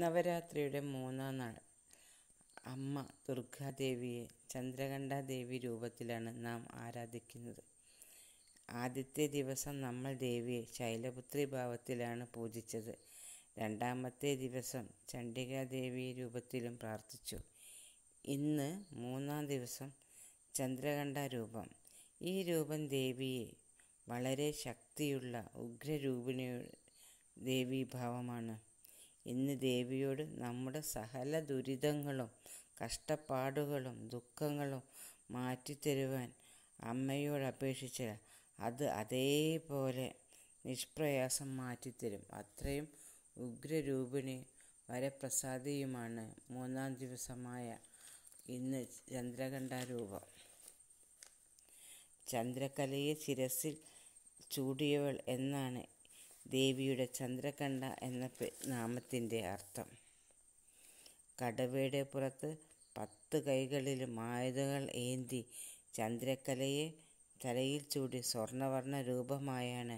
നവരാത്രിയുടെ മൂന്നാം നാൾ അമ്മ ദുർഗാദേവിയെ ചന്ദ്രകണ്ഠാദേവി രൂപത്തിലാണ് നാം ആരാധിക്കുന്നത് ആദ്യത്തെ ദിവസം നമ്മൾ ദേവിയെ ശൈലപുത്രി ഭാവത്തിലാണ് പൂജിച്ചത് രണ്ടാമത്തെ ദിവസം ചണ്ഡികാദേവി രൂപത്തിലും പ്രാർത്ഥിച്ചു ഇന്ന് മൂന്നാം ദിവസം ചന്ദ്രകണ്ഠ രൂപം ഈ രൂപം ദേവിയെ വളരെ ശക്തിയുള്ള ഉഗ്രരൂപിണി ദേവീഭാവമാണ് ഇന്ന് ദേവിയോട് നമ്മുടെ സകല ദുരിതങ്ങളും കഷ്ടപ്പാടുകളും ദുഃഖങ്ങളും മാറ്റിത്തരുവാൻ അമ്മയോട് അപേക്ഷിച്ചാൽ അത് അതേപോലെ നിഷ്പ്രയാസം മാറ്റിത്തരും അത്രയും ഉഗ്രരൂപിണി വരപ്രസാദിയുമാണ് മൂന്നാം ദിവസമായ ഇന്ന് ചന്ദ്രകണ്ഠ രൂപം ചന്ദ്രകലയെ ശിരസിൽ ചൂടിയവൾ എന്നാണ് ദേവിയുടെ ചന്ദ്രകണ്ഠ എന്ന നാമത്തിൻ്റെ അർത്ഥം കടവയുടെ പുറത്ത് പത്ത് കൈകളിലും ആയുധങ്ങൾ ഏന്തി ചന്ദ്രക്കലയെ തലയിൽ ചൂടി സ്വർണവർണ്ണ രൂപമായാണ്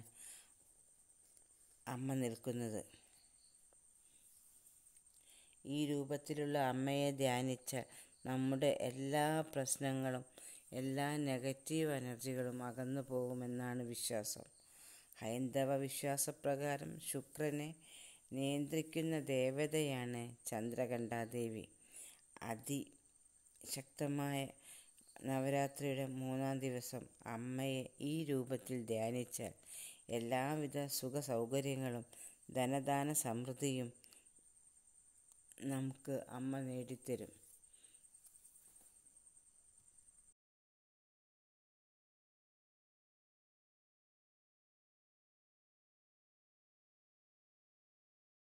അമ്മ നിൽക്കുന്നത് ഈ രൂപത്തിലുള്ള അമ്മയെ ധ്യാനിച്ച നമ്മുടെ എല്ലാ പ്രശ്നങ്ങളും എല്ലാ നെഗറ്റീവ് എനർജികളും അകന്നു പോകുമെന്നാണ് വിശ്വാസം ഹൈന്ദവ വിശ്വാസപ്രകാരം ശുക്രനെ നിയന്ത്രിക്കുന്ന ദേവതയാണ് ചന്ദ്രകണ്ഠാദേവി അതിശക്തമായ നവരാത്രിയുടെ മൂന്നാം ദിവസം അമ്മയെ ഈ രൂപത്തിൽ ധ്യാനിച്ചാൽ എല്ലാവിധ സുഖ സൗകര്യങ്ങളും ധനദാന സമൃദ്ധിയും നമുക്ക് അമ്മ നേടിത്തരും